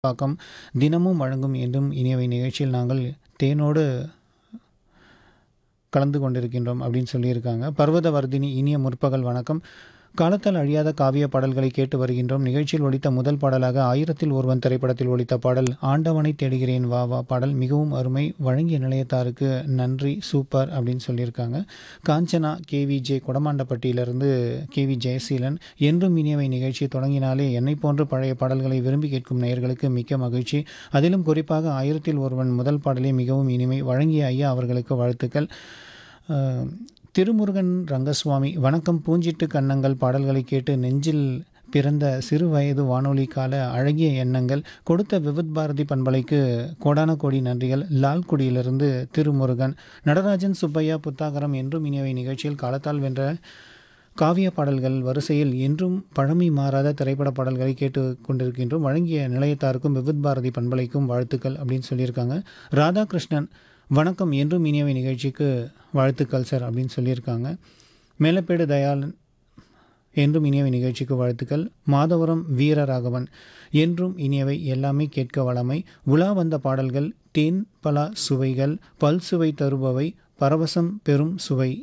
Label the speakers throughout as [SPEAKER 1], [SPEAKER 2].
[SPEAKER 1] பாக்கம் தினமும் வழங்கும் என்றும் இனியவை நிகழ்ச்சியில் நாங்கள் தேனோடு கலந்து கொண்டிருக்கின்றோம் அப்படின்னு சொல்லியிருக்காங்க பர்வதவர்தினி இனிய முற்பகல் வணக்கம் காலத்தால் அழியாத காவிய பாடல்களை கேட்டு வருகின்றோம் நிகழ்ச்சியில் ஒலித்த முதல் பாடலாக ஆயிரத்தில் ஒருவன் திரைப்படத்தில் ஒலித்த பாடல் ஆண்டவனை தேடுகிறேன் வா வா பாடல் மிகவும் அருமை வழங்கிய நிலையத்தாருக்கு நன்றி சூப்பர் அப்படின்னு சொல்லியிருக்காங்க காஞ்சனா கேவிஜே கொடமாண்டப்பட்டியிலிருந்து கேவி ஜெயசீலன் என்றும் இனியவை நிகழ்ச்சி தொடங்கினாலே என்னை போன்ற பழைய பாடல்களை விரும்பி கேட்கும் நேயர்களுக்கு மிக்க மகிழ்ச்சி அதிலும் குறிப்பாக ஆயிரத்தில் ஒருவன் முதல் பாடலே மிகவும் இனிமை வழங்கிய ஐயா அவர்களுக்கு வாழ்த்துக்கள் அஹ், திருமுருகன் ரங்கசுவாமி வணக்கம் பூஞ்சிட்டு கண்ணங்கள் பாடல்களை கேட்டு நெஞ்சில் பிறந்த சிறு வயது வானொலி கால அழகிய எண்ணங்கள் கொடுத்த விவித் பாரதி பண்பலைக்கு கோடான கோடி நன்றிகள் லால்குடியிலிருந்து திருமுருகன் நடராஜன் சுப்பையா புத்தாகரம் என்றும் இனியவை நிகழ்ச்சியில் காலத்தால் வென்ற காவிய பாடல்கள் வரிசையில் என்றும் பழமை மாறாத திரைப்பட பாடல்களை கேட்டு கொண்டிருக்கின்றோம் வழங்கிய நிலையத்தாருக்கும் விவித் பாரதி பண்பலைக்கும் வாழ்த்துக்கள் அப்படின்னு சொல்லியிருக்காங்க ராதாகிருஷ்ணன் வணக்கம் என்றும் இனியவை நிகழ்ச்சிக்கு வாழ்த்துக்கள் சார் அப்படின்னு சொல்லியிருக்காங்க மேலப்பேடு தயாளன் என்றும் இனியவை நிகழ்ச்சிக்கு வாழ்த்துக்கள் மாதவரம் வீரராகவன் என்றும் இனியவை எல்லாமே கேட்க வளமை உலா வந்த பாடல்கள் தேன் பலா சுவைகள் பல் சுவை தருபவை பரவசம் பெரும் சுவை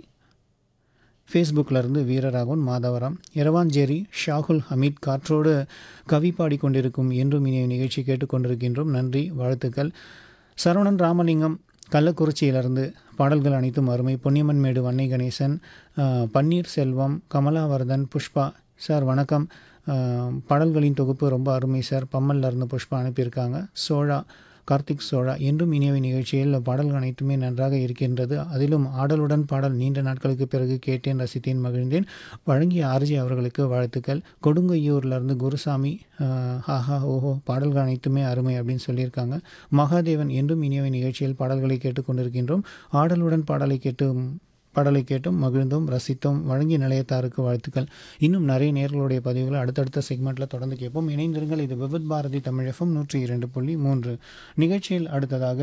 [SPEAKER 1] ஃபேஸ்புக்கில் இருந்து வீரராகவன் மாதவரம் இரவாஞ்சேரி ஷாகுல் ஹமீத் காற்றோடு கவி பாடிக்கொண்டிருக்கும் என்றும் இனிய நிகழ்ச்சி கேட்டுக்கொண்டிருக்கின்றோம் நன்றி வாழ்த்துக்கள் சரவணன் ராமலிங்கம் கள்ளக்குறிச்சியிலிருந்து பாடல்கள் அனைத்தும் அருமை பொன்னியம்மன் மேடு வன்னை கணேசன் அஹ், பன்னீர் செல்வம் கமலாவர்தன் புஷ்பா சார் வணக்கம் அஹ், பாடல்களின் தொகுப்பு ரொம்ப அருமை சார் பம்மல்ல இருந்து புஷ்பா அனுப்பியிருக்காங்க சோழா கார்த்திக் சோழா என்றும் இனியவை நிகழ்ச்சியில் பாடல்கள் அனைத்துமே நன்றாக இருக்கின்றது அதிலும் ஆடலுடன் பாடல் நீண்ட நாட்களுக்கு பிறகு கேட்டேன் ரசித்தேன் மகிழ்ந்தேன் வழங்கிய ஆர்ஜி அவர்களுக்கு வாழ்த்துக்கள் கொடுங்கையூர்லேருந்து குருசாமி ஆஹ், ஆஹா ஓஹோ பாடல்கள் அனைத்துமே அருமை அப்படின்னு சொல்லியிருக்காங்க மகாதேவன் என்றும் இனியவை நிகழ்ச்சியில் பாடல்களை கேட்டுக்கொண்டிருக்கின்றோம் ஆடலுடன் பாடலை கேட்டும் பாடலை கேட்டும் மகிழ்ந்தோம் ரசித்தோம் வழங்கிய நிலையத்தாருக்கு வாழ்த்துக்கள் இன்னும் நிறைய நேர்களுடைய பதிவுகளை அடுத்தடுத்த செக்மெண்ட்டில் தொடர்ந்து கேட்போம் இணைந்திருங்கள் இது விவித் பாரதி தமிழ் எஃப்எம் நூற்றி இரண்டு புள்ளி மூன்று நிகழ்ச்சியில் அடுத்ததாக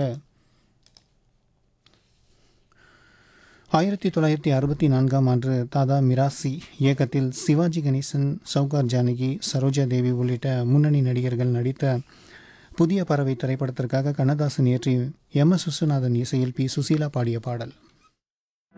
[SPEAKER 1] ஆயிரத்தி தொள்ளாயிரத்தி அறுபத்தி நான்காம் ஆண்டு தாதா மிராசி இயக்கத்தில் சிவாஜி கணேசன் சௌகார் ஜானகி சரோஜா தேவி உள்ளிட்ட முன்னணி நடிகர்கள் நடித்த புதிய பறவை திரைப்படத்திற்காக கண்ணதாசன் இயற்றி எம் எஸ் விஸ்வநாதன் இசையில் பி சுசீலா பாடிய பாடல்